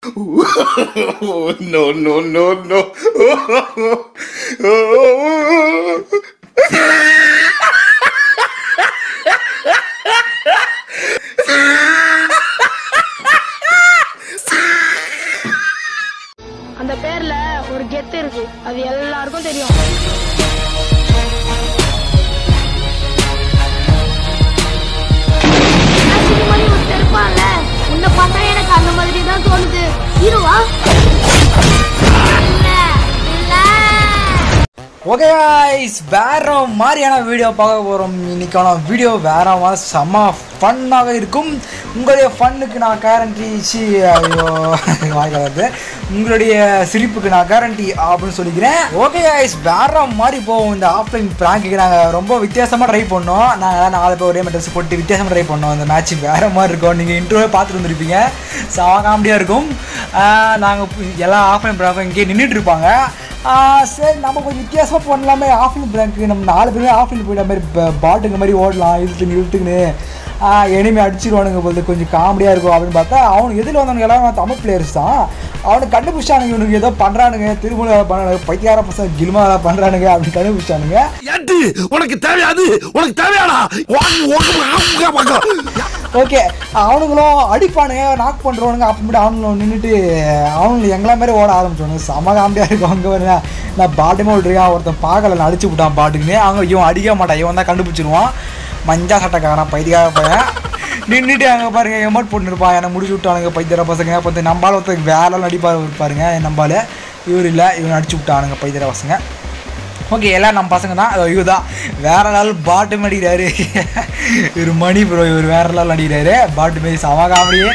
no, no, no, no. அந்த பேர்ல ஒரு கெத்து இருக்கு அது எல்லாருக்கும் தெரியும் அசிங்க மாதிரி ஒருத்தன் இருப்பான்ல உன்னை பார்த்தா எனக்கு அந்த மாதிரி தான் தோணுது ஹீரோவா இல்ல இல்ல ஓகே guys வேற மாதிரியான வீடியோ பார்க்க போகிறோம் இன்னைக்கான வீடியோ வேற மாதிரி செம்ம ஃபன்னாக இருக்கும் உங்களுடைய ஃபன்னுக்கு நான் கேரண்டி சி ஐயோ வாய்க்க வருது உங்களுடைய சிரிப்புக்கு நான் கேரண்டி அப்படின்னு சொல்லிக்கிறேன் ஓகே guys வேற மாதிரி போவோம் இந்த ஆஃப்லைன் ப்ராங்க்கு நாங்கள் ரொம்ப வித்தியாசமாக ட்ரை பண்ணோம் நாங்கள் நாலு பேர் ஒரே மெட்ரஸ் போட்டு வித்தியாசமாக ட்ரை பண்ணோம் இந்த மேட்ச் வேறு மாதிரி இருக்கும் நீங்கள் இன்ட்ரோவே பார்த்துட்டு வந்திருப்பீங்க செம காமெடியாக இருக்கும் நாங்கள் எல்லா ஆஃப்லைன் ப்ராங்கும் இங்கேயே நின்றுட்டு இருப்பாங்க ஆ, சரி நம்ம கொஞ்சம் வித்தியாசமாக பண்ணலாமே ஆஃப்லைன் பிளாங்க்கு நம்ம நாலு பேருமே ஆஃப்லைன் போயிட்ட மாதிரி ப- பாட்டுங்க மாதிரி ஓடலாம் இழுத்துங்க இழுத்துக்குன்னு எனிமே அடிச்சிருவானுங்க போது கொஞ்சம் காமெடியாக இருக்கும் அப்படின்னு பார்த்தா அவனுக்கு எதில் வந்தவனுங்க எல்லாரும் தமிழ் பிளேயர்ஸ் தான் அவனுக்கு கண்டுபிடிச்சானுங்க இவனுக்கு ஏதோ பண்ணுறானுங்க திருமண பண்ணுறானுங்க பைத்தியார பசங்க கில்மா பண்ணுறானுங்க அப்படின்னு கண்டுபிடிச்சானுங்க ஏன்டி உனக்கு தேவையாது உனக்கு தேவையாடா ஓகே அவனுங்களும் அடிப்பானுங்க நாக் பண்ணுறவனுங்க அப்புறமேட்டு அவனுங்களும் நின்றுட்டு அவனுங்க எங்களா மாதிரி ஓட ஆரம்பிச்சோனுங்க செம காமெடியாக இருக்கும் அங்கே வரல நான் பாட்டுமே விட்ருக்கான் ஒருத்தன் பார்க்கல நான் அடிச்சு விட்டான் பாட்டுக்குன்னு அவங்க இவன் அடிக்க மாட்டான் இவன் தான் கண்டுபிடிச்சிருவான் மஞ்சா சட்டைக்காரன் பைத்தியக்கார பையன் நின்றுட்டு அங்கே பாருங்க எமௌண்ட் போட்டுருப்பான் என்னை முடிச்சு விட்டானுங்க பைத்தியர பசங்க பார்த்து நம்பால ஒருத்தர் வேலை நடிப்பார் பாருங்க நம்பால இவர் இல்லை இவன் அடிச்சு விட்டானுங்க பைத்தியர பசங்க ஓகே எல்லாம் நம்ம பசங்க தான் இவர் தான் வேற நாள் பாட்டு அடிக்கிறாரு இவர் மணி ப்ரோ இவர் வேற நாள் அடிக்கிறாரு பாட்டு மாரி சம காமெடியே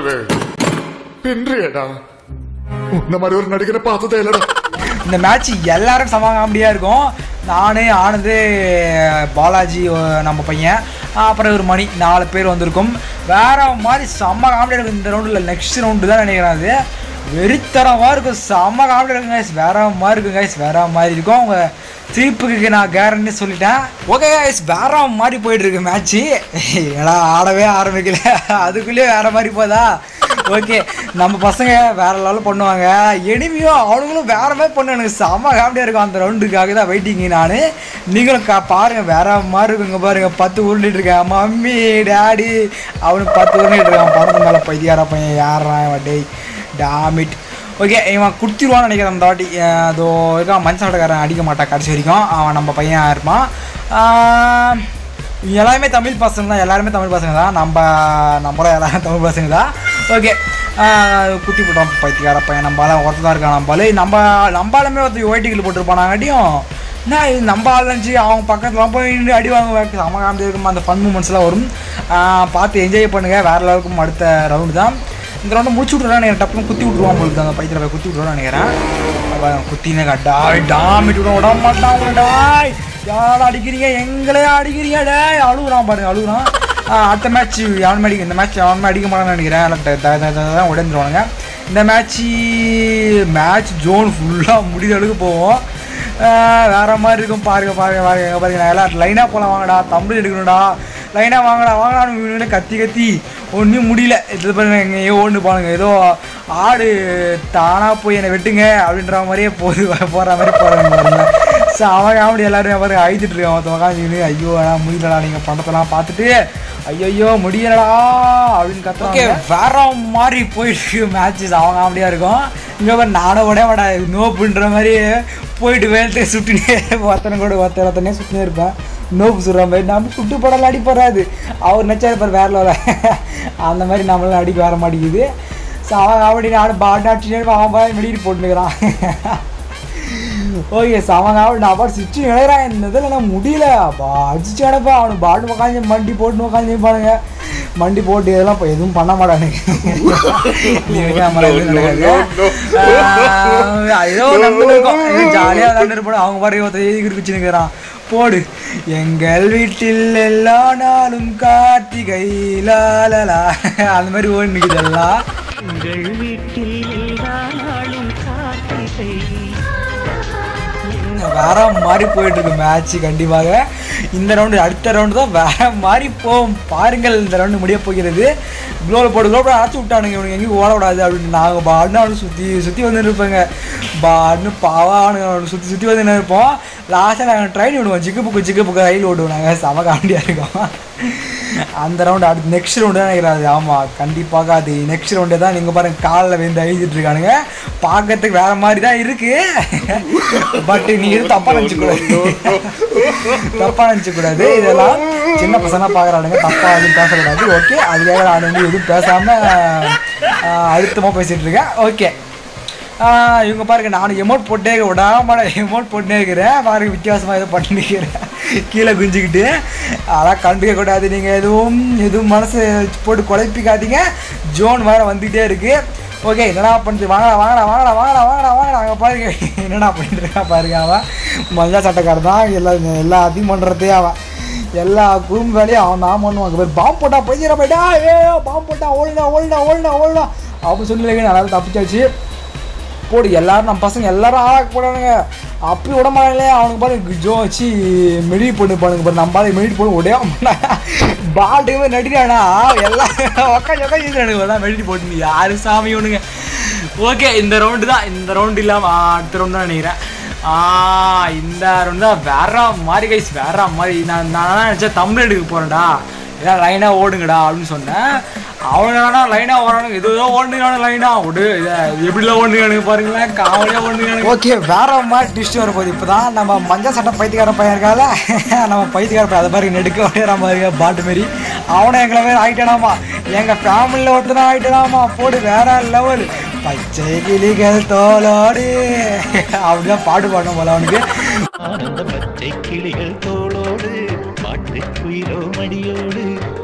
பின்றியடா உன்ன மாதிரி ஒரு நடிகரை பார்த்ததே இல்லடா இந்த மேட்ச் எல்லாரும் சம காமெடியாக இருக்கும் நான் ஆனந்து பாலாஜி அஹ், நம்ம பையன் அப்புறம் ஒரு மணி நாலு பேர் வந்திருக்கும் வேற மாதிரி செம்ம காமெடியாக இருக்கும் இந்த ரவுண்டில் நெக்ஸ்ட் ரவுண்டு தான் நினைக்கிறேன் அது வெறித்தரமாக இருக்கும் செம்ம காமெடியாக இருக்கும் guys வேற மாதிரி இருக்கும் guys வேற மாதிரி இருக்கும் அவங்க சிரிப்புக்கு நான் கேரண்டி சொல்லிட்டேன் ஓகே guys வேற மாதிரி போயிட்டு இருக்கு மேட்ச்சு ஏன்னா ஆடவே ஆரம்பிக்கல அதுக்குள்ளேயே வேற மாதிரி போதா ஓகே நம்ம பசங்க வேற லெவலில் பண்ணுவாங்க எனிமையும் அவனுங்களும் வேற மாதிரி பண்ணுவானுங்க செம்ம காமெடியாக இருக்கும் அந்த ரவுண்டுக்காக தான் வெயிட்டிங்க நான் நீங்களும் கா பாருங்க வேற மாதிரி இருக்குங்க பாருங்க பத்து உருண்டிட்டு இருக்கேன் மம்மி டேடி அவனுக்கு பத்து உருண்டிட்டு இருக்கான் பணத்து மேலே பைத்தியார பையன் யாரா இவன் டேய் டாமிட் ஓகே இவன் குடுத்திருவான்னு நினைக்கிறேன் அந்த வாட்டி அஹ் அதோ இருக்கான் மனுஷன் சட்டக்காரன் அடிக்க மாட்டான் கடைசி வரைக்கும் அவன் நம்ம பையன் இருப்பான் ஆஹ் எல்லாருமே தமிழ் பசங்க தான் எல்லாருமே தமிழ் பசங்க தான் நம்ம நம்மளும் எல்லாரும் தமிழ் பசங்க தான் ஓகே குத்தி போட்டோம் பைத்தியக்கார பையன் நம்மளால ஒருத்தர் தான் இருக்கான் நம்மளால நம்ம நம்மளாலுமே ஒருத்தர் ஒயிட்டிகள் போட்டிருப்பானாங்காட்டியும் என்ன இது நம்ம ஆளுச்சு அவங்க பக்கத்தில் போய் நின்று அடி வாங்க செம காமெடி இருக்கும் அந்த ஃபன் மூமெண்ட்ஸ்லாம் வரும் ஆஹ் பார்த்து என்ஜாய் பண்ணுங்கள் வேறு லெவலுக்கும் அடுத்த ரவுண்டு தான் இந்த ரவுண்டை முடிச்சு விட்ருவான் எனக்கு டப்புனு குத்தி விட்ருவான் போலுக்கு அந்த பைத்தியில் போய் குத்தி விட்ருவான்னு நினைக்கிறேன் அப்போ குத்தினே டாய் டாமிட்டு விட விட மாட்டான் உங்களை டாய் யாரும் அடிக்கிறீங்க எங்களே அடிக்கிறீங்க டேய் அழுகுறான் பாருங்க அழுகுறான் ஆஹ் அடுத்த மேட்ச் எவனுமே அடிக்க இந்த மேட்ச் எவனுமே அடிக்க மாட்டான்னு நினைக்கிறேன் எல்லாம் த- த- த- த- தான் உடஞ்சிருவானுங்க இந்த மேட்ச்சு மேட்ச் ஜோன் ஃபுல்லாக முடிகிற அளவுக்கு போவோம் ஆஹ் வேற மாதிரி இருக்கும் பாருங்க பாருங்க பாருங்க எங்க பாருங்க நான் எல்லாம் லைனாக போகலாம் வாங்கடா தம்பி எடுக்கணும்டா லைனாக வாங்கடா வாங்கடான்னு இவனுங்க கத்தி கத்தி ஒன்றும் முடியல இது பாருங்க எங்கேயோ ஒன்று பாருங்க ஏதோ ஆடு தானாக போய் என்னை வெட்டுங்க அப்படின்ற மாதிரியே போது போகிற மாதிரி போகிறாங்க பாருங்க ஸோ அவன் காமெடி எல்லாரும் பாருங்க அழுதுட்டு இருக்கான் ஒருத்தன் உட்காந்து ஐயோ அண்ணா முடியலடா நீங்கள் பணத்தெல்லாம் பார்த்துட்டு ஐயோ முடியலடா அப்படின்னு கத்துறாங்க ஓகே வேற மாதிரி போயிட்டு மேட்சஸ் அவன் காமெடியாக இருக்கும் இங்கே பாரு நானும் உடனே வடா நோப்புன்ற மாதிரி போயிட்டு வேலை சுட்டுனே ஒருத்தனை கூட ஒருத்தர் ஒருத்தனே சுட்டுனே இருப்பேன் நோப்பு சுடுற மாதிரி நம்ம சுட்டு படம் அடி போடாது அவர் நச்சா இருப்பார் வேற level. அந்த மாதிரி நம்மளால அடிக்க வர மாட்டேங்குது ஸோ அவன் அப்படி நானும் பாட்டு அடிச்சுட்டே இருப்பான், அவன் பாய் வெளியிட்டு போட்டுக்கிறான் ஓகே சமங்க நான் பாட்டு சுற்றி இழைறான் இந்த இதில் நான் முடியல அப்பா அடிச்சு கிடப்பா அவனுக்கு பாட்டு உட்காந்து மண்டி போட்டு உட்காந்து பாருங்க மண்டி போட்டு இதெல்லாம் இப்போ எதுவும் பண்ண மாட்டானுங்க இதுக்கு நம்மள எதுவும் நடக்காது. ஆஹ் ஏதோ நடந்துருக்கோம் ஜாலியாக விளாண்டுருப்போம் அவங்க பாருங்க ஒருத்தர் எழுதி குச்சினுக்கிறான் போடு எங்கள் வீட்டில் எல்லா நாளும் கார்த்திகை லாலலா அந்த மாதிரி ஓடி நிற்குது எல்லாம் உங்கள் வீட்டில் எல்லா நாளும் காத்திரை வேற மாதிரி போயிட்டு இருக்கு மேட்ச் கண்டிப்பாக இந்த ரவுண்டு அடுத்த ரவுண்டு தான் வேற மாதிரி போகும் பாருங்கள் இந்த ரவுண்டு முடிய போகிறது குளோவில் போட்டு குளோவில் அழைச்சி விட்டானுங்க இவனுக்கு எங்கேயும் ஓடக்கூடாது அப்படின்னு நாங்கள் பாடுன்னு அவனு சுற்றி சுற்றி வந்து இருப்பேங்க பாடுன்னு பாவானுங்க அவனு சுற்றி சுற்றி வந்து இருப்போம் லாஸ்ட்டாக நாங்கள் ட்ரெயின் விடுவோம் ஜிக்கு புக்கு ஜிக்கு புக்கு ரயில் ஓடுவோம் நாங்கள் செம காமெடியாக இருக்கோம் அந்த ரவுண்டு அடுத்து நெக்ஸ்ட் ரவுண்டு தான் நினைக்கிறேன் அது ஆமாம் கண்டிப்பாக அது நெக்ஸ்ட் ரவுண்டு தான் நீங்கள் பாருங்க காலில் வந்து எழுதிட்டு இருக்கானுங்க பார்க்கறதுக்கு வேற மாதிரி தான் இருக்கு பட் நீ எதுவும் தப்பாக நினச்சிக்கூடாது தப்பாக நினச்சிக்கூடாது இதெல்லாம் சின்ன பசங்க பார்க்குறானுங்க தப்பாக எதுவும் பேசக்கூடாது ஓகே அதுக்காக நான் வந்து எதுவும் பேசாமல் அழுத்தமாக பேசிகிட்டு இருக்கேன் ஓகே ஆஹ் இவங்க பாருங்க நானும் எமௌண்ட் போட்டே விடாம எமௌண்ட் போட்டே இருக்கிறேன் பாருங்க வித்தியாசமாக ஏதோ பண்ணிக்கிறேன் கீழே குஞ்சிக்கிட்டு அதெல்லாம் கண்டுக்க கூடாது நீங்கள் எதுவும் எதுவும் மனசு போட்டு குழப்பிக்காதீங்க ஜோன் வேறு வந்துகிட்டே இருக்கு ஓகே என்னடா பண்ணுது வாங்கடா வாங்கடா வாங்கடா வாங்கடா வாங்கடா வாங்கடா அங்கே பாருங்க என்னடா பண்ணிட்டு இருக்கா பாருங்க அவன் மஞ்சா சட்டைக்காரன் தான் எல்லா எல்லாத்தையும் பண்ணுறதே அவன் எல்லா குறும்பு வேலையும் அவன் தான் பண்ணுவான் அங்கே போய் பாம்பு போட்டா போயிடுறா போயிட்டா ஏ பாம்பு போட்டா ஓல்டா ஓல்டா ஓல்டா ஓல்டா அப்படின்னு சொல்லி நல்லா தப்பிச்சாச்சு போடு எல்லாரும் நம்ம பசங்க எல்லாரும் ஆளாக்க போடானுங்க அப்படி விட மாட்டாங்களே அவனுக்கு பாரு ஜோ வச்சு மெடிட் பண்ணி பாருங்க பாரு நம்ம பாரு மெடிட் பண்ணி விடவே மாட்டாங்க பாட்டுக்குமே நடிக்கிறானா எல்லாம் உட்காந்து உட்காந்து இருக்கிறானுங்க மெடிட் போட்டு யாரு சாமி ஒண்ணுங்க ஓகே இந்த ரவுண்டு தான் இந்த ரவுண்டு இல்லாமல் அடுத்த ரவுண்டு தான் நினைக்கிறேன் ஆ இந்த ரவுண்டு தான் வேற மாதிரி கைஸ் வேற மாதிரி நான் நான் நினச்சேன் தமிழ் எடுக்க போகிறேன்டா ஏதாவது லைனாக ஓடுங்கடா அப்படின்னு சொன்னேன் அவனா லைனாக ஓடணும் ஏதோ ஓடுங்கான லைனாக விடு இதை எப்படிலாம் ஓடுங்கானுங்க பாருங்களேன் காவலியாக ஓடுங்கானுங்க ஓகே வேற மாதிரி டிஸ்ட் வர போகுது இப்போ தான் நம்ம மஞ்சள் சட்டை பைத்தியக்கார பையன் இருக்கால நம்ம பைத்தியக்கார பையன் அதை மாதிரி நெடுக்க ஓடுற மாதிரி பாட்டு மாரி அவனை எங்களை மாதிரி ஆகிட்டானாமா எங்கள் ஃபேமிலியில் ஒருத்தனா ஆகிட்டானாமா போடு வேற லெவல் பச்சை கிளிகள் தோலோடு அப்படிதான் பாட்டு பாடணும் போல அவனுக்கு ஆனந்த பச்சை கிளிகள் தோளோடு பாட்டு குயிலோ மடியோடு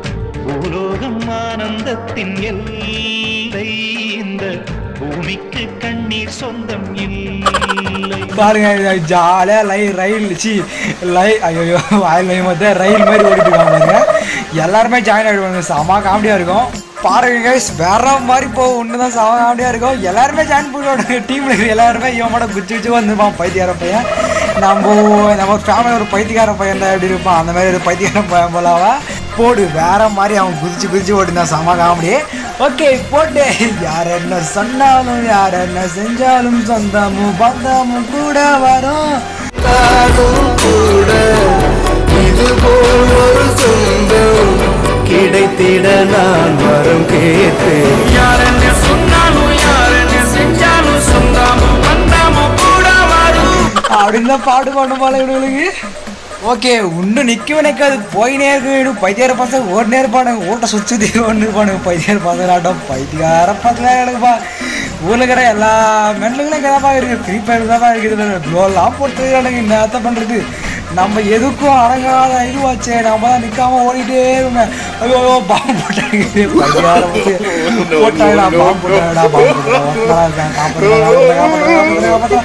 பூலோகம் ஆனந்தத்தின் எல்லை இந்த பூமிக்கு கண்ணீர் சொந்தம் இல்லை பாருங்க ஜாலியாக லை ரயில் சி லை ஐயோ வாயில் லை மொத்தம் ரயில் மாதிரி ஓடிட்டு இருக்காங்க பாருங்க எல்லாருமே ஜாயின் ஆகிடுவாங்க செம காமெடியாக இருக்கும் பாருங்க கைஸ் வேற மாதிரி போகும் ஒன்று தான் செம காமெடியாக இருக்கும் எல்லாருமே ஜாயின் பண்ணிடுவாங்க டீமில் இருக்கிற எல்லாருமே இவன் மட்டும் குச்சி குச்சி வந்துருப்பான் பைத்தியார பையன் நம்ம நம்ம ஃபேமிலி ஒரு பைத்தியக்கார பையன் தான் எப்படி இருப்பான் அந்த மாதிரி ஒரு பைத்தியக்கார பையன் போல அவன் போடு வேற மாதிரி அவன் குதிச்சு குதிச்சு ஓடினான் செம காமெடி ஓகே போட்டு யார் என்ன சொன்னாலும் யார் என்ன செஞ்சாலும் சொந்தமும் பந்தமும் கூட வரும் கூட இது போல் ஒரு சொந்தம் கிடைத்திட நான் வரம் கேட்டேன் யார் என்ன சொன்னாலும் யார் என்ன செஞ்சாலும் சொந்தமும் பந்தமும் கூட வரும் அப்படின்னு தான் பாடு பாடும் போல இவனுக்கு ஓகே இன்னும் நிற்கவே நிற்காது போயினே இருக்கு இன்னும் பைத்தியார பசங்க ஓடினே இருப்பானுங்க ஓட்ட சுற்றி ஒன்று இருப்பானுங்க பைத்தியார பசங்க ஆட்டம் பைத்தியார பசங்க எனக்குப்பா ஊரில் இருக்கிற எல்லா மென்லுங்களும் இங்கே தான் இருக்குது ஃப்ரீ ஃபயர் தான் இருக்குது க்ளோலாம் போட்டு எனக்கு இந்த அர்த்தம் பண்ணுறது நம்ம எதுக்கும் அடங்காத இதுவாச்சே நம்ம தான் நிற்காம ஓடிட்டே இருந்தேன் ஐயோ ஐயோ பாம்பு போட்டாங்க பைத்தியார பசங்க போட்டாங்கடா பாம்பு போட்டாங்கடா பாம்பு போட்டாங்க காப்பாற்ற காப்பாற்ற காப்பாற்ற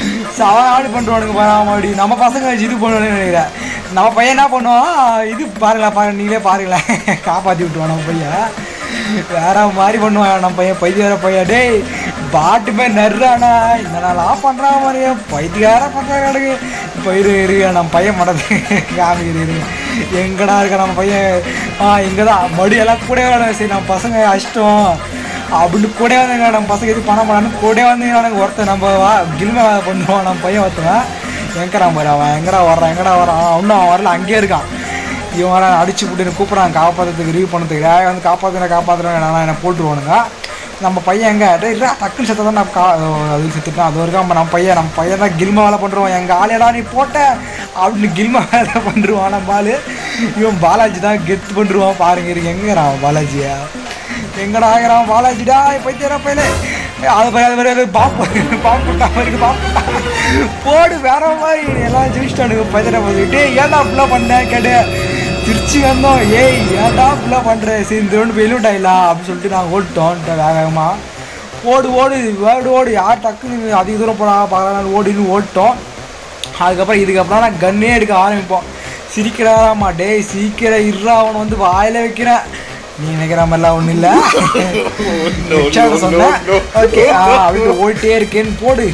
சாவடி பண்ணுவானுங்க பாராமடி நம்ம பசங்க வச்சு இது பண்ணுவானு நினைக்கிறேன் நம்ம பையன் என்ன பண்ணுவான் இது பாருங்களா பாருங்க நீங்களே பாருங்களேன் காப்பாற்றி விட்டுருவான் நம்ம பையன் வேற மாதிரி பண்ணுவான் நம்ம பையன் பைத்தியார பையன் டேய் பாட்டு போய் நர்றானா இந்த நாளாக பண்ணுறான் மாதிரியே பைத்தியார பண்ணுறாங்க எனக்கு இப்போ இரு இரு நம்ம பையன் மடது காமி இரு இரு எங்கடா இருக்க நம்ம பையன் ஆ இங்கே தான் மடி எல்லாம் கூட வேணும் சரி நம்ம பசங்க அஷ்டம் அப்படின்னு கூட வந்து நம்ம பசங்க இது பண்ண மாட்டான்னு கூட வந்து எனக்கு ஒருத்தன் நம்ம வா கில்மை பண்ணுவான் நம்ம பையன் ஒருத்தவன் எங்கடா பாரு அவன் எங்கடா வர்றான் எங்கடா வர்றான் இன்னும் அவன் வரல அங்கேயே இருக்கான் இவன் வர அடிச்சு விட்டு கூப்பிட்றான் காப்பாற்றுறதுக்கு ரிவ்யூ பண்ணதுக்கு "ஏய், வந்து காப்பாற்றுறேன் காப்பாற்றுறேன் நான் என்னை போட்டுருவானுங்க நம்ம பையன் எங்கே டேய் இல்ல டக்குன்னு செத்த தான் நான் கா அது செத்துட்டான் அது வரைக்கும் நம்ம பையன் நம்ம பையன் தான் கில்மா வேலை பண்ணுறான் எங்கள் ஆளையடா நீ போட்ட அப்படின்னு கில்மா வேலை பண்ணுருவான் நம்ம ஆளு இவன் பாலாஜி தான் கெத்து பண்ணுருவான் பாருங்க இருக்கு எங்கேறான் பாலாஜியா எங்கடா ஆகிறான் பாலாஜிடா பைத்தியரா பையல அது மாதிரி அது மாதிரி பாம்பு பாம்பு போட்டா மாதிரி பாம்பு போட்டா. போடு வேற மாதிரி எல்லாம் ஜெயிச்சிட்டானுங்க பைத்தியரா பார்த்துக்கிட்டு ஏன்டா அப்படிலாம் பண்ணேன் கேட்டு திருச்சி வந்தோம் ஏய் ஏன்டா அப்படிலாம் பண்ணுற சரி இந்த ஒன்று வெயிலுட்டாயிலாம் அப்படின்னு சொல்லிட்டு நாங்கள் ஓடிட்டோம் வேக வேகமாக ஓடு ஓடு வேடு ஓடு யார் டக்குன்னு அதிக தூரம் போனா பார்க்கலாம் ஓடின்னு ஓடிட்டோம் அதுக்கப்புறம் இதுக்கப்புறம் நான் கன்னே எடுக்க ஆரம்பிப்போம் சிரிக்கிறாராம்மா டேய் சீக்கிரம் இருறா அவனை வந்து வாயில வைக்கிறேன் நீ நினைக்கிற மாதிரிலாம் ஒன்றும் இல்லை சொன்னேன் ஓகே அப்படின்னு ஓடிட்டே இருக்கேன்னு போடு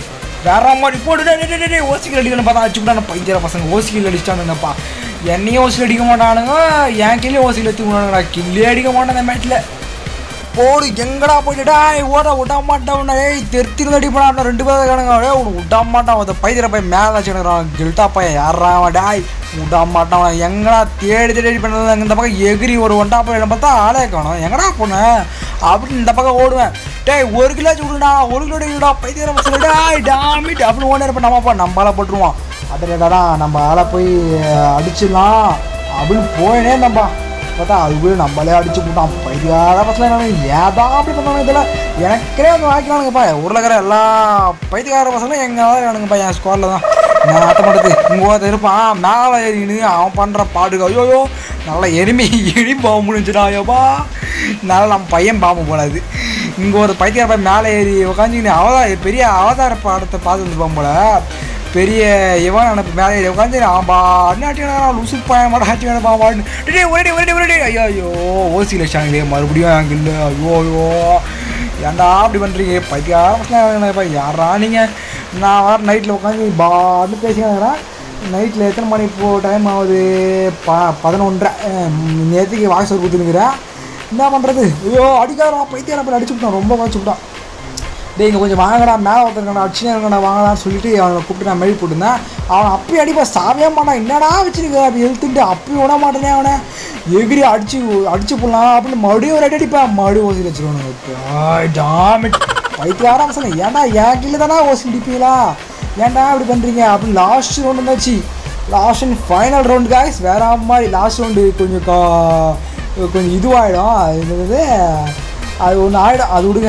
வேற மாதிரி போட்டு டேய், டேய், டேய், டேய், ஓசிகள் அடிக்கணும் பார்த்தா அடிச்சு விட்டான பைத்தியர பசங்க ஓசிகள் அடிச்சிட்டானுங்கப்பா என்னையும் ஓசிகள் அடிக்க மாட்டானுங்க என் கீழே ஓசிகள் எடுத்துக்கணுங்கடா கில்லே அடிக்க மாட்டேன் அந்த மேட்டில் போடு எங்கடா போயிட்டு டேய் ஓட விட மாட்டான் ஏய் தெருத்திருந்து அடி பண்ணா ரெண்டு பேரும் இருக்கானுங்க டேய் உனக்கு விட மாட்டான் அந்த பைத்தியர பையன் மேலே வச்சுக்கிறான் கில்ட்டா பையன் யாரா அவன் டேய் விட மாட்டான் அவன் எங்கடா தேடி தேடி பண்ணது இந்த பக்கம் எகிரி ஒரு ஒண்டா பையன் பார்த்தா ஆளே காணும் எங்கடா போனேன் அப்படின்னு இந்த பக்கம் ஓடுவேன் டேய் ஒரு கிலோ விடுடா ஒரு கிலோ விடா பைத்தியர பசங்க டேய் டாமிட் அப்படின்னு ஓடி இருப்பேன் நம்மப்பா நம்மளால போட்டுருவான் அப்படின்டா நம்ம ஆளை போய் அடிச்சிடலாம் அப்படின்னு போயினே நம்பா பார்த்தா அதுக்குள்ளே நம்மளே அடிச்சு போட்டான் பைத்தியார பசங்க என்ன ஏதா அப்படி பண்ணாங்க இதில் எனக்கே வந்து வாய்க்கிறானுங்கப்பா உருளைக்கிற எல்லா பைத்தியக்கார பசங்களும் எங்கே இருக்கானுங்கப்பா என் ஸ்குவாடில் தான் நான் ஆட்ட மாட்டது இங்கே ஒருத்தன் இருப்பான் மேலே ஏறின்னு அவன் பண்ணுற பாடுக்கு ஐயோயோ நல்லா எருமை இடி பாம்பு முடிஞ்சுடா ஐயோப்பா நல்லா நம்ம பையன் பாம்பு போடாது இங்கே ஒரு பைத்தியார பையன் மேலே ஏறி உட்காந்துக்கின்னு அவதார பெரிய அவதார படத்தை பார்த்து வந்துருப்பான் போல பெரிய இவன் எனக்கு மேலே ஏறி உட்காந்து அவன் பாட்டு ஆட்டினா லூசு பையன் மாட்டா ஆட்டி வேணும் பாட்டு டே ஒரே ஒரே ஒரே ஐயோ ஐயோ ஓசியில் வச்சாங்களே மறுபடியும் அங்கே இல்லை ஐயோ ஐயோ ஏன்டா அப்படி பண்ணுறீங்க பைத்தியா யாரா நீங்கள் நான் வர நைட்டில் உட்காந்து பாட்டு பேசிக்கிறேன் நைட்டில் எத்தனை மணி இப்போ டைம் ஆகுது ப பதினொன்றரை நேற்றுக்கு வாய்ஸ் ஒரு கொடுத்துருக்குறேன் என்ன பண்ணுறது ஐயோ அடிக்காரா பைத்தியாரா போய் அடிச்சு விட்டான் ரொம்ப குறைச்சி விட்டான் டேய் இங்கே கொஞ்சம் வாங்கடா மேலே ஒருத்தருக்கடா அடிச்சு இருக்கடா வாங்கடான்னு சொல்லிட்டு அவனை கூப்பிட்டு நான் மெயில் போட்டிருந்தேன் அவன் அப்பயும் அடிப்பா சாவே மாட்டான் என்னடா வச்சிருக்க அப்படி எழுத்துட்டு அப்பயும் விட மாட்டேனே அவனை எகிரி அடிச்சு அடிச்சு போடலாம் அப்படின்னு மறுபடியும் ஒரு அடி அடிப்பேன் மறுபடியும் ஓசி வச்சிருவானுங்க டாமிட் பைத்தியாரா பசங்க ஏன்டா என் கீழே தானே ஓசி அடிப்பீங்களா ஏன்டா இப்படி பண்ணுறீங்க அப்படின்னு லாஸ்ட் ரவுண்ட் இருந்தாச்சு last and final round guys வேற மாதிரி லாஸ்ட் ரவுண்டு கொஞ்சம் கா- கொஞ்சம் இதுவாகிடும் அது என்னது அது ஒன்று ஆகிடும் அது விடுங்க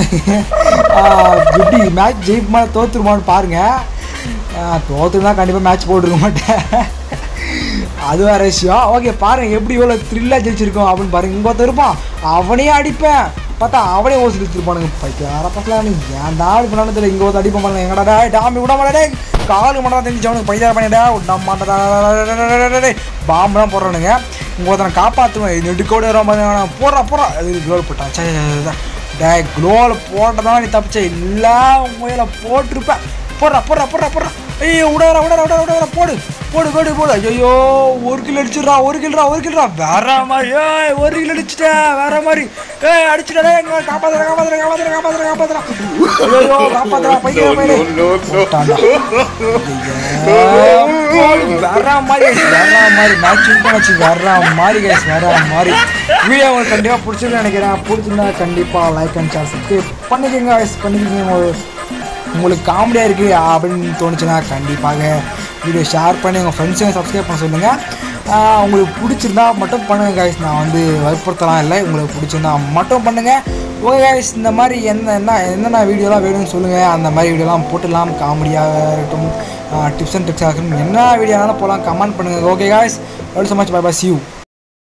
ஆஹ் எப்படி மேட்ச் ஜெயிப்புமா தோத்துருமான்னு பாருங்கள் தோத்துருந்தா கண்டிப்பாக மேட்ச் போட்டுருக்க மாட்டேன் அது வேற விஷயம் ஓகே பாருங்க எப்படி இவ்வளோ த்ரில்லாக ஜெயிச்சிருக்கோம் அப்படின்னு பாருங்க இங்கே ஒருத்தன் இருப்பான் அவனையே அடிப்பேன் பார்த்தா அவனே ஓசி எடுத்துருப்பானுங்க பைக்கு யார பசலாம் நீ ஏன்டா அப்படி பண்ணாலும் தெரியல இங்கே ஒருத்தர் அடிப்பான் பாருங்க எங்கடா டேய், டாமி விட மாட்டே காலு மண்டா தெரிஞ்சு அவனுக்கு பைத்தியார பண்ணிடா விட மாட்டா பாம்பெலாம் போடுறானுங்க இங்கே ஒருத்தனை காப்பாற்றுவேன் இது நெடுக்கோடு வர மாதிரி போடுறா போடுறா அது க்ளோல் போட்டான் சே டே க்ளோவில் போட்டதான் நீ தப்பிச்ச எல்லா முயல போட்டிருப்பேன் போடுறா போடுறா போடுறா போடுறா ஐயோ விடாரா விடாரா விடாரா விடாரா போடு போடு போடு போடு ஐயோ ஒரு கிலோ அடிச்சிடுறா ஒரு கிலோடா ஒரு கிலோடா வேற மாதிரி ஏய் ஒரு கிலோ அடிச்சிட்டேன் வேற மாதிரி ஏய் அடிச்சிட்டா எங்க காப்பாத்துற காப்பாத்துற காப்பாத்துற காப்பாத்துற காப்பாத்துற ஐயோ காப்பாத்துறா பையன் பையன் போட்டான்டா. ஐயோ, போடு, வேற மாதிரி guys, வேற மாதிரி மேட்ச் வச்சு வேற மாதிரி கைஸ் வேற மாதிரி வீடியோ உங்களுக்கு கண்டிப்பாக பிடிச்சிருக்குன்னு நினைக்கிறேன் பிடிச்சிருந்தா கண்டிப்பாக லைக் அண்ட் ஷேர் சப்ஸ்கிரைப் பண்ணிக்கோங்க guys பண்ணிக்கோங்க உங்களுக்கு உங்களுக்கு காமெடியாக இருக்குது அப்படின்னு தோணுச்சுன்னா கண்டிப்பாக வீடியோ ஷேர் பண்ணி உங்கள் ஃப்ரெண்ட்ஸையும் சப்ஸ்கிரைப் பண்ண சொல்லுங்கள் ஆஹ் உங்களுக்கு பிடிச்சிருந்தா மட்டும் பண்ணுங்கள் guys நான் வந்து வற்புறுத்தலாம் இல்லை உங்களுக்கு பிடிச்சிருந்தா மட்டும் பண்ணுங்கள் ஓகே guys இந்த மாதிரி என்ன என்ன என்னென்ன வீடியோலாம் வேணும்னு சொல்லுங்கள் அந்த மாதிரி வீடியோலாம் போட்டுடலாம் காமெடியாக இருக்கட்டும் டிப்ஸ் அண்ட் ட்ரிக்ஸாக இருக்கட்டும் என்ன வீடியோனாலும் போகலாம் கமெண்ட் பண்ணுங்கள் okay guys so much bye bye see you